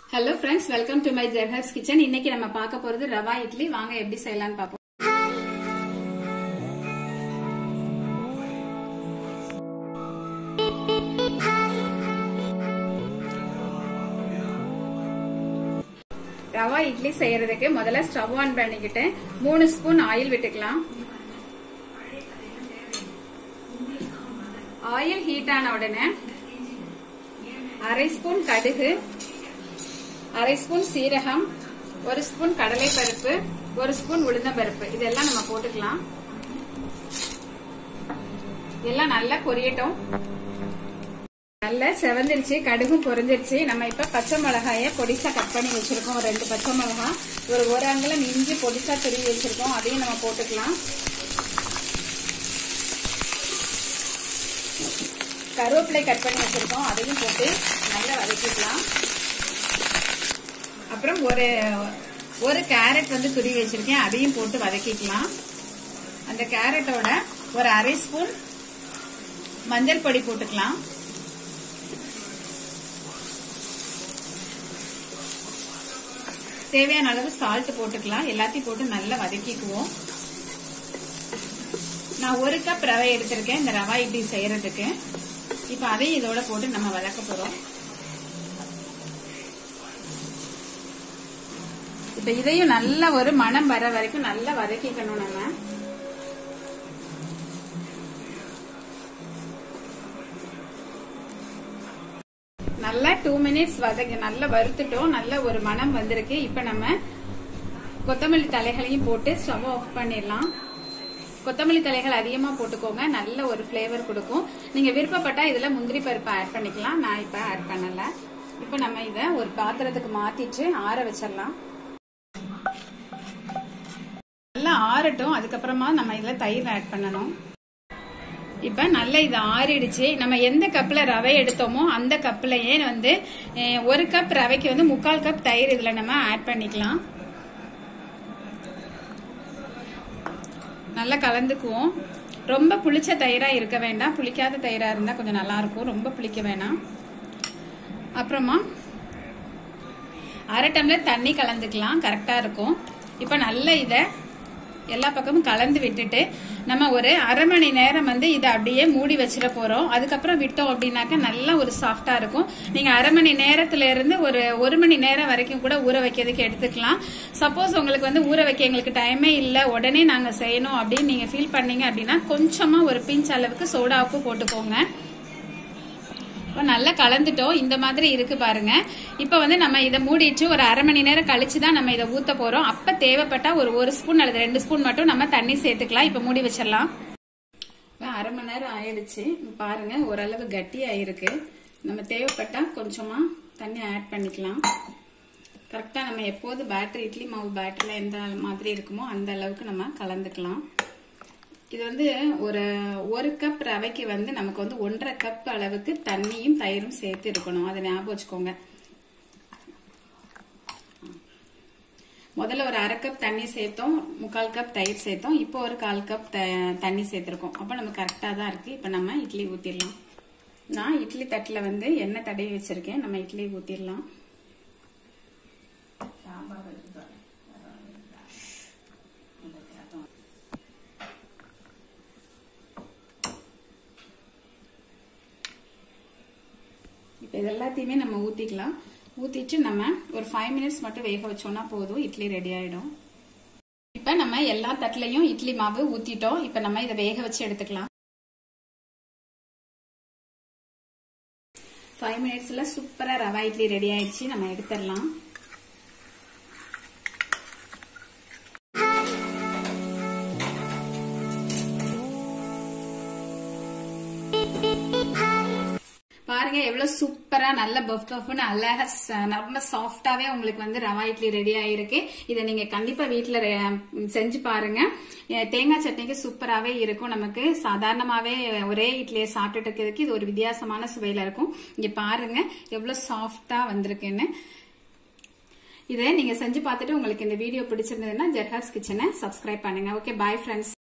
hello friends welcome to my ஜெர்ஹர்ஸ் kitchen இன்னைக்கு நம்ம பார்க்க போறது ரவா இட்லி வாங்க எப்படி செய்யலாம்னு பார்ப்போம் ரவா இட்லி செய்யறதுக்கு முதல்ல ஸ்டவ் ஆன் பண்ணிக்கிட்டு மூணு ஸ்பூன் ஆயில் விட்டுக்கலாம் ஆயில் ஹீட் ஆன உடனே அரை ஸ்பூன் கடுகு அரை ஸ்பூன் சீரகம் ஒரு ஸ்பூன் கடலை பருப்பு ஒரு ஸ்பூன் உளுந்தம் பருப்பு இதெல்லாம் நம்ம போட்டுக்கலாம் இதெல்லாம் நல்லா பொரியட்டும் நல்லா செவந்திருச்சு கடுகும் பொரிஞ்சிருச்சு நம்ம இப்ப பச்சை மிளகாய பொடிசா கட் பண்ணி வச்சிருக்கோம் ஒரு ரெண்டு பச்சை மிளகாய் ஒரு ஒரு அங்கலம் இஞ்சி பொடிசா துருவி வச்சிருக்கோம் அதையும் நம்ம போட்டுக்கலாம் கருவேப்பிலை கட் பண்ணி வச்சிருக்கோம் அதையும் போட்டு நல்லா வதக்கிக்கலாம் அப்புறம் ஒரு ஒரு கேரட் வந்து துருவி வச்சிருக்கேன் அதையும் போட்டு வதக்கிக்கலாம் அந்த கேரட்டோட ஒரு அரை ஸ்பூன் மஞ்சள் பொடி போட்டுக்கலாம் தேவையான அளவு சால்ட் போட்டுக்கலாம் எல்லாத்தையும் போட்டு நல்லா வதக்கிக்குவோம் நான் ஒரு கப் ரவை எடுத்திருக்கேன் இந்த ரவா இட்லி செய்யறதுக்கு இப்ப அதையும் இதோட போட்டு நம்ம வதக்க போறோம் இப்ப இதையும் நல்ல ஒரு மனம் வர வரைக்கும் நல்லா வதக்கிக்கணும் நம்ம நல்லா டூ மினிட்ஸ் வதக்கி நல்லா வறுத்துட்டோம் நல்ல ஒரு மனம் வந்திருக்கு இப்ப நம்ம கொத்தமல்லி தலைகளையும் போட்டு ஸ்டவ் ஆஃப் பண்ணிடலாம் கொத்தமல்லி தலைகள் அதிகமா போட்டுக்கோங்க நல்ல ஒரு பிளேவர் கொடுக்கும் நீங்க விருப்பப்பட்டா இதுல முந்திரி பருப்பு ஆட் பண்ணிக்கலாம் நான் இப்ப ஆட் பண்ணல இப்ப நம்ம இத ஒரு பாத்திரத்துக்கு மாத்திட்டு ஆற வச்சிடலாம் நல்லா ஆறட்டும் அதுக்கப்புறமா நம்ம இதுல தயிர் ஆட் பண்ணணும் இப்ப நல்லா இது ஆறிடுச்சு நம்ம எந்த கப்ல ரவை எடுத்தோமோ அந்த கப்லயே வந்து ஒரு கப் ரவைக்கு வந்து முக்கால் கப் தயிர் இதுல நம்ம ஆட் பண்ணிக்கலாம் நல்லா கலந்துக்குவோம் ரொம்ப புளிச்ச தயிரா இருக்க வேண்டாம் புளிக்காத தயிரா இருந்தா கொஞ்சம் நல்லா இருக்கும் ரொம்ப புளிக்க வேணாம் அப்புறமா அரை டம்ளர் தண்ணி கலந்துக்கலாம் கரெக்டா இருக்கும் இப்ப நல்ல இத எல்லா பக்கமும் கலந்து விட்டுட்டு நம்ம ஒரு அரை மணி நேரம் வந்து இதை அப்படியே மூடி வச்சிட போறோம் அதுக்கப்புறம் விட்டோம் அப்படின்னாக்க நல்லா ஒரு சாஃப்டா இருக்கும் நீங்க அரை மணி நேரத்துல இருந்து ஒரு ஒரு மணி நேரம் வரைக்கும் கூட ஊற வைக்கிறதுக்கு எடுத்துக்கலாம் சப்போஸ் உங்களுக்கு வந்து ஊற வைக்க எங்களுக்கு டைமே இல்ல உடனே நாங்க செய்யணும் அப்படின்னு நீங்க ஃபீல் பண்ணீங்க அப்படின்னா கொஞ்சமா ஒரு பிஞ்ச் அளவுக்கு சோடா உப்பு போட்டுக்கோங்க இப்போ நல்லா கலந்துட்டோம் இந்த மாதிரி இருக்கு பாருங்க இப்போ வந்து நம்ம இதை மூடிட்டு ஒரு அரை மணி நேரம் கழிச்சு தான் நம்ம இதை ஊத்த போறோம் அப்ப தேவைப்பட்டா ஒரு ஒரு ஸ்பூன் அல்லது ரெண்டு ஸ்பூன் மட்டும் நம்ம தண்ணி சேர்த்துக்கலாம் இப்போ மூடி வச்சிடலாம் அரை மணி நேரம் ஆயிடுச்சு பாருங்க ஓரளவு கட்டி ஆயிருக்கு நம்ம தேவைப்பட்டா கொஞ்சமா தண்ணி ஆட் பண்ணிக்கலாம் கரெக்டா நம்ம எப்போது பேட்டரி இட்லி மாவு பேட்டரில எந்த மாதிரி இருக்குமோ அந்த அளவுக்கு நம்ம கலந்துக்கலாம் இது வந்து ஒரு ஒரு கப் ரவைக்கு வந்து நமக்கு வந்து ஒன்றரை கப் அளவுக்கு தண்ணியும் தயிரும் சேர்த்து இருக்கணும் அதை ஞாபகம் வச்சுக்கோங்க முதல்ல ஒரு அரை கப் தண்ணி சேர்த்தோம் முக்கால் கப் தயிர் சேர்த்தோம் இப்போ ஒரு கால் கப் தண்ணி சேர்த்திருக்கோம் அப்போ நம்ம கரெக்டாக தான் இருக்கு இப்போ நம்ம இட்லி ஊற்றிடலாம் நான் இட்லி தட்டில் வந்து எண்ணெய் தடவி வச்சிருக்கேன் நம்ம இட்லி ஊற்றிடலாம் இப்போ இது எல்லாத்தையுமே நம்ம ஊற்றிக்கலாம் ஊற்றிட்டு நம்ம ஒரு ஃபைவ் மினிட்ஸ் மட்டும் வேக வச்சோம்னா போதும் இட்லி ரெடி ஆகிடும் இப்போ நம்ம எல்லா தட்டுலையும் இட்லி மாவு ஊற்றிட்டோம் இப்போ நம்ம இதை வேக வச்சு எடுத்துக்கலாம் ஃபைவ் மினிட்ஸ்ல சூப்பரா ரவா இட்லி ரெடி ஆயிடுச்சு நம்ம எடுத்துடலாம் பாருங்க எவ்வளவு சூப்பரா நல்ல பஃப் பஃப்னு அழகா ரொம்ப சாஃப்டாவே உங்களுக்கு வந்து ரவா இட்லி ரெடி ஆயிருக்கு இதை நீங்க கண்டிப்பா வீட்டுல செஞ்சு பாருங்க தேங்காய் சட்னிக்கு சூப்பராவே இருக்கும் நமக்கு சாதாரணமாவே ஒரே இட்லியை சாப்பிட்டுட்டு இருக்கிறதுக்கு இது ஒரு வித்தியாசமான சுவையில இருக்கும் இங்க பாருங்க எவ்வளவு சாஃப்டா வந்திருக்குன்னு இதை நீங்க செஞ்சு பார்த்துட்டு உங்களுக்கு இந்த வீடியோ பிடிச்சிருந்ததுன்னா ஜெர்ஹார்ஸ் கிச்சனை சப்ஸ்கிரைப் பண்ணுங்க ஓகே பாய் ஃப்ரெண்ட்ஸ்